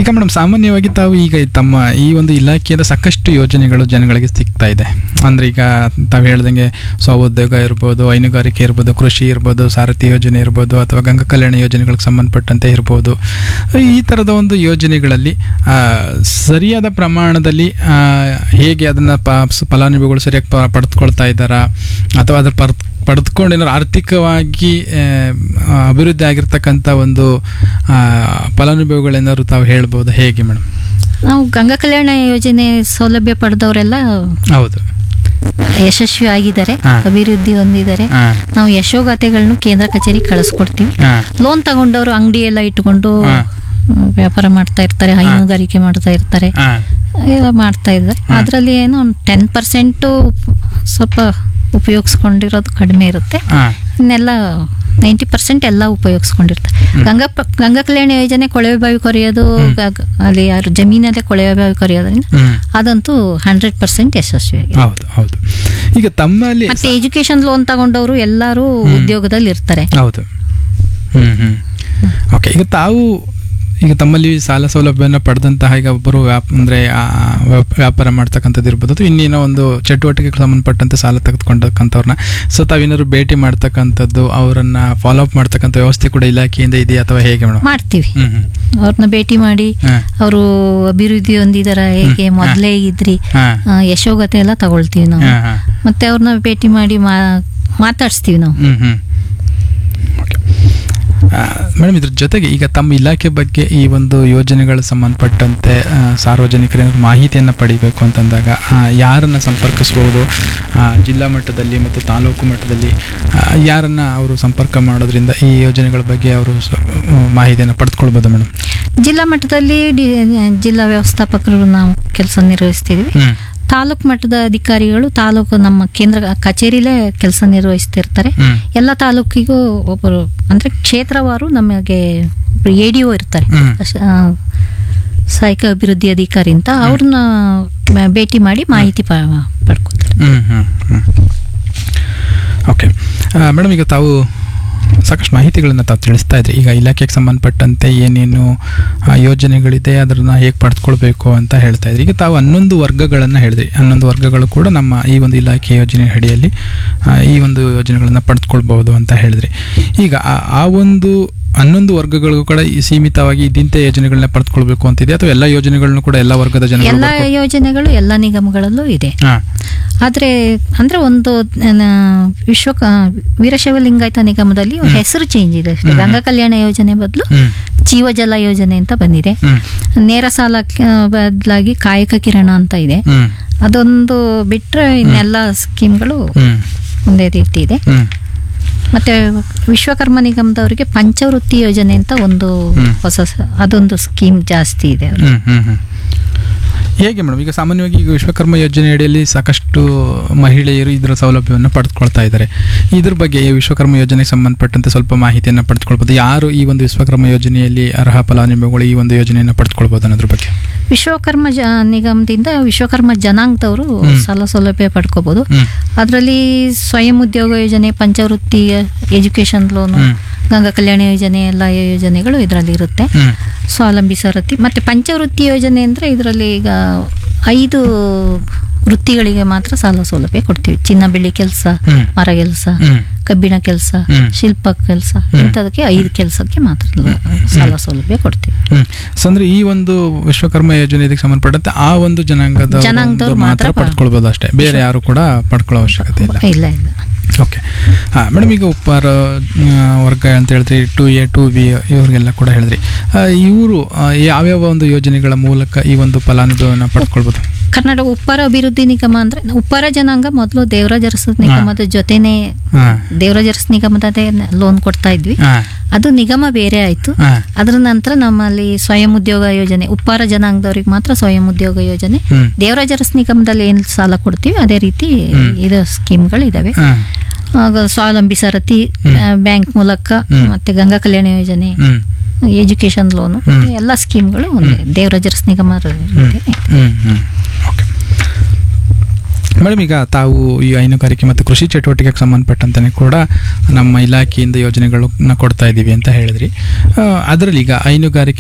ಈಗ ಮೇಡಮ್ ಸಾಮಾನ್ಯವಾಗಿ ತಾವು ಈಗ ತಮ್ಮ ಈ ಒಂದು ಇಲಾಖೆಯಿಂದ ಸಾಕಷ್ಟು ಯೋಜನೆಗಳು ಜನಗಳಿಗೆ ಸಿಗ್ತಾ ಇದೆ ಅಂದ್ರೆ ಈಗ ತಾವು ಹೇಳ್ದಂಗೆ ಸ್ವಉದ್ಯೋಗ ಇರ್ಬೋದು ಹೈನುಗಾರಿಕೆ ಇರ್ಬೋದು ಕೃಷಿ ಇರ್ಬೋದು ಸಾರಥಿ ಯೋಜನೆ ಇರ್ಬೋದು ಅಥವಾ ಗಂಗಾ ಕಲ್ಯಾಣ ಯೋಜನೆಗಳಿಗೆ ಸಂಬಂಧಪಟ್ಟಂತೆ ಇರ್ಬೋದು ಈ ಥರದ ಒಂದು ಯೋಜನೆಗಳಲ್ಲಿ ಆ, ಸರಿಯಾದ ಪ್ರಮಾಣದಲ್ಲಿ ಆ, ಹೇಗೆ ಅದನ್ನ ಪ- ಫಲಾನುಭವಿಗಳು ಸರಿಯಾಗಿ ಪ- ಪಡೆದುಕೊಳ್ತಾ ಇದ್ದಾರಾ ಅಥವಾ ಅದ್ರ ಪರ್ ಪಡೆದುಕೊಂಡು ಏನಾದ್ರು ಆರ್ಥಿಕವಾಗಿ ಆ, ಅಭಿವೃದ್ಧಿ ಆಗಿರ್ತಕ್ಕಂಥ ಒಂದು ಆ, ಫಲಾನುಭವಿಗಳೇನಾದ್ರು ತಾವು ಹೇಳ್ಬೋದು ಹೇಗೆ ಮೇಡಮ್ ನಾವು ಗಂಗಾ ಕಲ್ಯಾಣ ಯೋಜನೆ ಸೌಲಭ್ಯ ಪಡೆದವರೆಲ್ಲ ಹೌದು ಯಶಸ್ವಿ ಆಗಿದ್ದಾರೆ ಹಾ. ಅಭಿವೃದ್ಧಿ ಹೊಂದಿದ್ದಾರೆ ಹಾ ನಾವು ಯಶೋಗಾಥೆಗಳನ್ನು ಕೇಂದ್ರ ಕಚೇರಿ ಕಳಿಸ್ಕೊಡ್ತೀವಿ ಹಾ ಲೋನ್ ತಗೊಂಡವರು ಅಂಗಡಿ ಎಲ್ಲ ಇಟ್ಕೊಂಡು ಹಾ. ಮ್, ವ್ಯಾಪಾರ ಮಾಡ್ತಾ ಇರ್ತಾರೆ ಹೈನುಗಾರಿಕೆ ಮಾಡ್ತಾ ಇರ್ತಾರೆ ಹಾ ಎಲ್ಲ ಮಾಡ್ತಾ ಇದ್ದಾರೆ ಅದರಲ್ಲಿ ಏನು ಒಂದು ಟೆನ್ ಪರ್ಸೆಂಟು ಸ್ವಲ್ಪ ಉಪಯೋಗಿಸ್ಕೊಂಡಿರೋದು ಕಡಿಮೆ ಇರುತ್ತೆ ಹಾ ಇನ್ನೆಲ್ಲ ನೈಂಟಿ ಪರ್ಸೆಂಟ್ ಎಲ್ಲ ಉಪಯೋಗಿಸ್ಕೊಂಡಿರ್ತಾರೆ ಗಂಗಾ ಪ- ಗಂಗಾ ಕಲ್ಯಾಣ ಯೋಜನೆ ಕೊಳವೆ ಬಾವಿ ಕೊರೆಯೋದು ಗ- ಅಲ್ಲಿ ಯಾರು ಜಮೀನಲ್ಲೇ ಕೊಳವೆ ಬಾವಿ ಕೊರೆಯೋದ್ರಿಂದ ಹ್ಮ್ ಅದಂತೂ ಹಂಡ್ರೆಡ್ ಪರ್ಸೆಂಟ್ ಯಶಸ್ವಿಯಾಗಿದೆ ಹೌದು ಹೌದು ಈಗ ತಮ್ಮಲ್ಲಿ ಮತ್ತೆ ಎಜುಕೇಶನ್ ಲೋನ್ ತಗೊಂಡವರು ಎಲ್ಲರೂ ಉದ್ಯೋಗದಲ್ಲಿ ಇರ್ತಾರೆ ಹೌದು ಹ್ಮ್ ಹ್ಮ್ ಓಕೆ ಈಗ ತಾವು ಈಗ ತಮ್ಮಲ್ಲಿ ಸಾಲ ಸೌಲಭ್ಯನ ಪಡೆದಂತಹ ಈಗ ಒಬ್ಬರು ವ್ಯಾಪ್ ಅಂದರೆ ವ್ಯಾಪಾರ ಮಾಡ್ತಕ್ಕಂಥದ್ದು ಇರ್ಬೋದು ಅಥವಾ ಇನ್ನೇನೋ ಒಂದು ಚಟುವಟಿಕೆಗೆ ಸಂಬಂಧಪಟ್ಟಂತೆ ಸಾಲ ತೆಗೆದುಕೊಂಡಕ್ಕಂಥವ್ರನ್ನ ಸೊ ತಾವೇನಾದ್ರು ಭೇಟಿ ಮಾಡ್ತಕ್ಕಂಥದ್ದು ಅವರನ್ನ ಫಾಲೋ ಅಪ್ ಮಾಡ್ತಕ್ಕಂಥ ವ್ಯವಸ್ಥೆ ಕೂಡ ಇಲಾಖೆಯಿಂದ ಇದೆಯಾ ಅಥವಾ ಹೇಗೆ ಮೇಡಮ್ ಮಾಡ್ತೀವಿ ಹ್ಮ್ ಹ್ಮ್ ಅವ್ರನ್ನ ಭೇಟಿ ಮಾಡಿ ಹಾ. ಅವರು ಅಭಿವೃದ್ಧಿ ಹೊಂದಿದಾರ ಹೇಗೆ ಹ್ಮ್. ಮೊದಲೇ ಇದ್ರಿ ಹಾ ಆ, ಯಶೋಗತೆ ಎಲ್ಲ ತಗೊಳ್ತೀವಿ ನಾವು ಹಾ ಹಾ ಮತ್ತೆ ಅವ್ರನ್ನ ಭೇಟಿ ಮಾಡಿ ಮಾ ಮಾತಾಡಿಸ್ತೀವಿ ನಾವು ಹ್ಮ್ ಹ್ಮ್ ಮೇಡಮ್ ಇದ್ರ ಜೊತೆಗೆ ಈಗ ತಮ್ಮ ಇಲಾಖೆ ಬಗ್ಗೆ ಈ ಒಂದು ಯೋಜನೆಗಳು ಸಂಬಂಧಪಟ್ಟಂತೆ ಆ, ಸಾರ್ವಜನಿಕರ ಮಾಹಿತಿಯನ್ನು ಪಡಿಬೇಕು ಅಂತಂದಾಗ ಆ, ಯಾರನ್ನ ಸಂಪರ್ಕಿಸ್ಬೋದು ಆ, ಜಿಲ್ಲಾ ಮಟ್ಟದಲ್ಲಿ ಮತ್ತು ತಾಲೂಕು ಮಟ್ಟದಲ್ಲಿ ಆ, ಯಾರನ್ನ ಅವರು ಸಂಪರ್ಕ ಮಾಡೋದ್ರಿಂದ ಈ ಯೋಜನೆಗಳ ಬಗ್ಗೆ ಅವರು ಸ- ಮಾಹಿತಿಯನ್ನು ಪಡೆದುಕೊಳ್ಬೋದು ಮೇಡಮ್ ಜಿಲ್ಲಾ ಮಟ್ಟದಲ್ಲಿ ಡಿ- ಜಿಲ್ಲಾ ವ್ಯವಸ್ಥಾಪಕರು ನಾವು ಕೆಲಸ ನಿರ್ವಹಿಸ್ತಿದ್ವಿ ಹ್ಮ್ ತಾಲೂಕು ಮಟ್ಟದ ಅಧಿಕಾರಿಗಳು ತಾಲೂಕು ನಮ್ಮ ಕೇಂದ್ರ ಕಚೇರಿಲೇ ಕೆಲಸ ನಿರ್ವಹಿಸ್ತಿರ್ತಾರೆ ಹ್ಮ್ ಎಲ್ಲ ತಾಲೂಕಿಗೂ ಒಬ್ಬರು ಅಂದ್ರೆ ಕ್ಷೇತ್ರವಾರು ನಮಗೆ ಎ ಡಿ ಒ ಇರ್ತಾರೆ ಹ್ಮ್. ಅಶ್- ಆ, ಸಹಾಯಕ ಅಭಿವೃದ್ಧಿ ಅಧಿಕಾರಿ ಅಂತ ಅವ್ರನ್ನ ಮ- ಭೇಟಿ ಮಾಡಿ ಮಾಹಿತಿ ಪ- ಪಡ್ಕೊತಾರೆ ಹ್ಮ್ ಹ್ಮ್ ಹ್ಮ್ ಓಕೆ ಮೇಡಮ್ ಈಗ ತಾವು ಸಾಕಷ್ಟು ಮಾಹಿತಿಗಳನ್ನು ತಾವು ತಿಳಿಸ್ತಾ ಇದ್ರಿ ಈಗ ಇಲಾಖೆಗೆ ಸಂಬಂಧಪಟ್ಟಂತೆ ಏನೇನು ಆ, ಯೋಜನೆಗಳಿದೆ ಅದನ್ನ ಹೇಗೆ ಪಡೆದುಕೊಳ್ಬೇಕು ಅಂತ ಹೇಳ್ತಾ ಇದ್ರಿ ಈಗ ತಾವು ಹನ್ನೊಂದು ವರ್ಗಗಳನ್ನು ಹೇಳಿದ್ರಿ ಹನ್ನೊಂದು ವರ್ಗಗಳು ಕೂಡ ನಮ್ಮ ಈ ಒಂದು ಇಲಾಖೆ ಯೋಜನೆ ಅಡಿಯಲ್ಲಿ ಆ, ಈ ಒಂದು ಯೋಜನೆಗಳನ್ನು ಪಡೆದುಕೊಳ್ಬಹುದು ಅಂತ ಹೇಳಿದ್ರಿ ಈಗ ಆ- ಆ ಒಂದು ಹನ್ನೊಂದು ವರ್ಗಗಳಿಗೂ ಕೂಡ ಈ ಸೀಮಿತವಾಗಿ ಇದಿಂತೆ ಯೋಜನೆಗಳನ್ನ ಪಡೆದುಕೊಳ್ಬೇಕು ಅಂತಿದೆ ಅಥವಾ ಎಲ್ಲ ಯೋಜನೆಗಳನ್ನು ಕೂಡ ಎಲ್ಲ ವರ್ಗದ ಜನಗಳು ಎಲ್ಲ ಪಡ್ಕೊ- ಯೋಜನೆಗಳು ಎಲ್ಲ ನಿಗಮಗಳಲ್ಲೂ ಇದೆ ಹಾ ಆದ್ರೆ ಅಂದ್ರೆ ಒಂದು ನ- ವಿಶ್ವ ವೀರಶೈವ ಲಿಂಗಾಯತ ನಿಗಮದಲ್ಲಿ ಹೆಸರು ಚೇಂಜ್ ಇದೆ ಅಷ್ಟೇ ಗಂಗಾ ಕಲ್ಯಾಣ ಯೋಜನೆ ಬದಲು ಹ್ಮ್ ಜೀವಜಲ ಯೋಜನೆ ಅಂತ ಬಂದಿದೆ ಹ್ಮ್ ನೇರ ಸಾಲ ಬದಲಾಗಿ ಕಾಯಕ ಕಿರಣ ಅಂತ ಇದೆ ಹ್ಮ್ ಅದೊಂದು ಬಿಟ್ರೆ ಇನ್ನೆಲ್ಲ ಸ್ಕೀಮ್ಗಳು ಹ್ಮ್ ಒಂದೇ ರೀತಿ ಇದೆ ಹ್ಮ್ ಮತ್ತೆ ವಿಶ್ವಕರ್ಮ ನಿಗಮದವರಿಗೆ ಪಂಚವೃತ್ತಿ ಯೋಜನೆ ಅಂತ ಒಂದು ಹ್ಮ್. ಹೊಸ ಸ- ಅದೊಂದು ಸ್ಕೀಮ್ ಜಾಸ್ತಿ ಇದೆ ಅವ್ರಿಗೆ. ಹ್ಮ್ ಹ್ಮ್ ಹ್ಮ್ ಹೇಗೆ ಮೇಡಮ್ ಈಗ ಸಾಮಾನ್ಯವಾಗಿ ಈಗ ವಿಶ್ವಕರ್ಮ ಯೋಜನೆ ಅಡಿಯಲ್ಲಿ ಸಾಕಷ್ಟು ಮಹಿಳೆಯರು ಇದರ ಸೌಲಭ್ಯವನ್ನು ಪಡೆದುಕೊಳ್ತಾ ಇದ್ದಾರೆ ಇದ್ರ ಬಗ್ಗೆ ಈ ವಿಶ್ವಕರ್ಮ ಯೋಜನೆಗೆ ಸಂಬಂಧಪಟ್ಟಂತೆ ಸ್ವಲ್ಪ ಮಾಹಿತಿಯನ್ನು ಪಡೆದುಕೊಳ್ಬೋದು ಯಾರು ಈ ಒಂದು ವಿಶ್ವಕರ್ಮ ಯೋಜನೆಯಲ್ಲಿ ಅರ್ಹ ಫಲಾನುಭವಿಗಳು ಈ ಒಂದು ಯೋಜನೆಯನ್ನು ಪಡೆದುಕೊಳ್ಬೋದು ಅನ್ನೋದ್ರ ಬಗ್ಗೆ ವಿಶ್ವಕರ್ಮ ಜ ನಿಗಮದಿಂದ ವಿಶ್ವಕರ್ಮ ಜನಾಂಗದವರು ಹ್ಮ್. ಸಾಲ ಸೌಲಭ್ಯ ಪಡ್ಕೋಬಹುದು ಹ್ಮ್ ಅದರಲ್ಲಿ ಸ್ವಯಂ ಉದ್ಯೋಗ ಯೋಜನೆ ಪಂಚವೃತ್ತಿ ಎಜುಕೇಶನ್ ಲೋನು ಹ್ಮ್. ಗಂಗಾ ಕಲ್ಯಾಣ ಯೋಜನೆ ಎಲ್ಲ ಯೋಜನೆಗಳು ಇದರಲ್ಲಿ ಇರುತ್ತೆ ಹ್ಮ್ ಸ್ವಾವಲಂಬಿ ಸಾರಥಿ ಮತ್ತೆ ಪಂಚವೃತ್ತಿ ಯೋಜನೆ ಅಂದ್ರೆ ಇದರಲ್ಲಿ ಈಗ ಐದು ವೃತ್ತಿಗಳಿಗೆ ಮಾತ್ರ ಸಾಲ ಸೌಲಭ್ಯ ಕೊಡ್ತೀವಿ ಚಿನ್ನ ಬೆಳ್ಳಿ ಕೆಲಸ ಹ್ಮ್. ಮರ ಕೆಲಸ ಹ್ಮ್ ಕಬ್ಬಿಣ ಕೆಲಸ ಹ್ಮ್. ಶಿಲ್ಪ ಕೆಲಸ ಇಂಥದಕ್ಕೆ ಐದು ಕೆಲಸಕ್ಕೆ ಮಾತ್ರ ಸಾಲ ಸೌಲಭ್ಯ ಕೊಡ್ತೀವಿ ಹ್ಮ್ ಸೊ ಅಂದ್ರೆ ಈ ಒಂದು ವಿಶ್ವಕರ್ಮ ಯೋಜನೆ ಇದಕ್ಕೆ ಸಂಬಂಧಪಟ್ಟಂತೆ ಆ ಒಂದು ಜನಾಂಗದ ಜನಾಂಗದವ್ರು ಮಾತ್ರ ಮಾತ್ರ ಪ- ಪಡ್ಕೊಳ್ಬೋದು ಅಷ್ಟೇ ಬೇರೆ ಯಾರು ಕೂಡ ಪಡ್ಕೊಳ್ಳೋ ಅವಶ್ಯಕತೆ ಇಲ್ಲ ಇಲ್ಲ ಇಲ್ಲ ಓಕೆ ಹಾಂ ಮೇಡಮ್ ಈಗ ಉಪ್ಪಾರ ಆ, ವರ್ಗ ಅಂತ ಹೇಳಿದ್ರಿ ಟು ಎ ಟು ಬಿ ಇವ್ರಿಗೆಲ್ಲ ಕೂಡ ಹೇಳಿದ್ರಿ ಇವರು ಯಾವ್ಯಾವ ಒಂದು ಯೋಜನೆಗಳ ಮೂಲಕ ಈ ಒಂದು ಫಲಾನುಭವಿಯನ್ನು ಪಡ್ಕೊಳ್ಬೋದು ಕರ್ನಾಟಕ ಉಪ್ಪಾರ ಅಭಿವೃದ್ಧಿ ನಿಗಮ ಅಂದ್ರೆ ಉಪ್ಪಾರ ಜನಾಂಗ ಮೊದಲು ದೇವರಾಜ ಅರಸು ನಿಗಮದ ಜೊತೆನೆ ಹಾಂ ದೇವರಾಜ ಅರಸು ನಿಗಮದೇ ಲೋನ್ ಕೊಡ್ತಾ ಇದ್ವಿ ಹಾಂ ಅದು ನಿಗಮ ಬೇರೆ ಆಯ್ತು ಹಾಂ ಅದರ ನಂತರ ನಮ್ಮಲ್ಲಿ ಸ್ವಯಂ ಉದ್ಯೋಗ ಯೋಜನೆ ಉಪ್ಪಾರ ಜನಾಂಗದವ್ರಿಗೆ ಮಾತ್ರ ಸ್ವಯಂ ಉದ್ಯೋಗ ಯೋಜನೆ ಹ್ಮ್. ದೇವರಾಜ ಅರಸು ನಿಗಮದಲ್ಲಿ ಏನು ಸಾಲ ಕೊಡ್ತೀವಿ ಅದೇ ರೀತಿ ಇದು ಸ್ಕೀಮ್ಗಳು ಇದಾವೆ ಹಾಂ ಆಗ ಸ್ವಾವಲಂಬಿ ಸಾರಥಿ ಬ್ಯಾಂಕ್ ಮೂಲಕ ಹ್ಮ್. ಮತ್ತೆ ಗಂಗಾ ಕಲ್ಯಾಣ ಯೋಜನೆ ಹ್ಮ್ ಎಜುಕೇಶನ್ ಲೋನು ಹ್ಮ್. ಎಲ್ಲ ಸ್ಕೀಮ್ಗಳು ಒಂದೇ ದೇವರಾಜ ಅರಸು ನಿಗಮ ಹ್ಮ್ ಹ್ಮ್ ಹ್ಮ್ ಓಕೆ ಮೇಡಮ್ ಈಗ ತಾವು ಈ ಹೈನುಗಾರಿಕೆ ಮತ್ತು ಕೃಷಿ ಚಟುವಟಿಕೆಗೆ ಸಂಬಂಧಪಟ್ಟಂತೆ ಕೂಡ ನಮ್ಮ ಇಲಾಖೆಯಿಂದ ಯೋಜನೆಗಳನ್ನ ಕೊಡ್ತಾ ಇದ್ದೀವಿ ಅಂತ ಹೇಳಿದ್ರಿ ಅದರಲ್ಲಿ ಈಗ ಹೈನುಗಾರಿಕೆ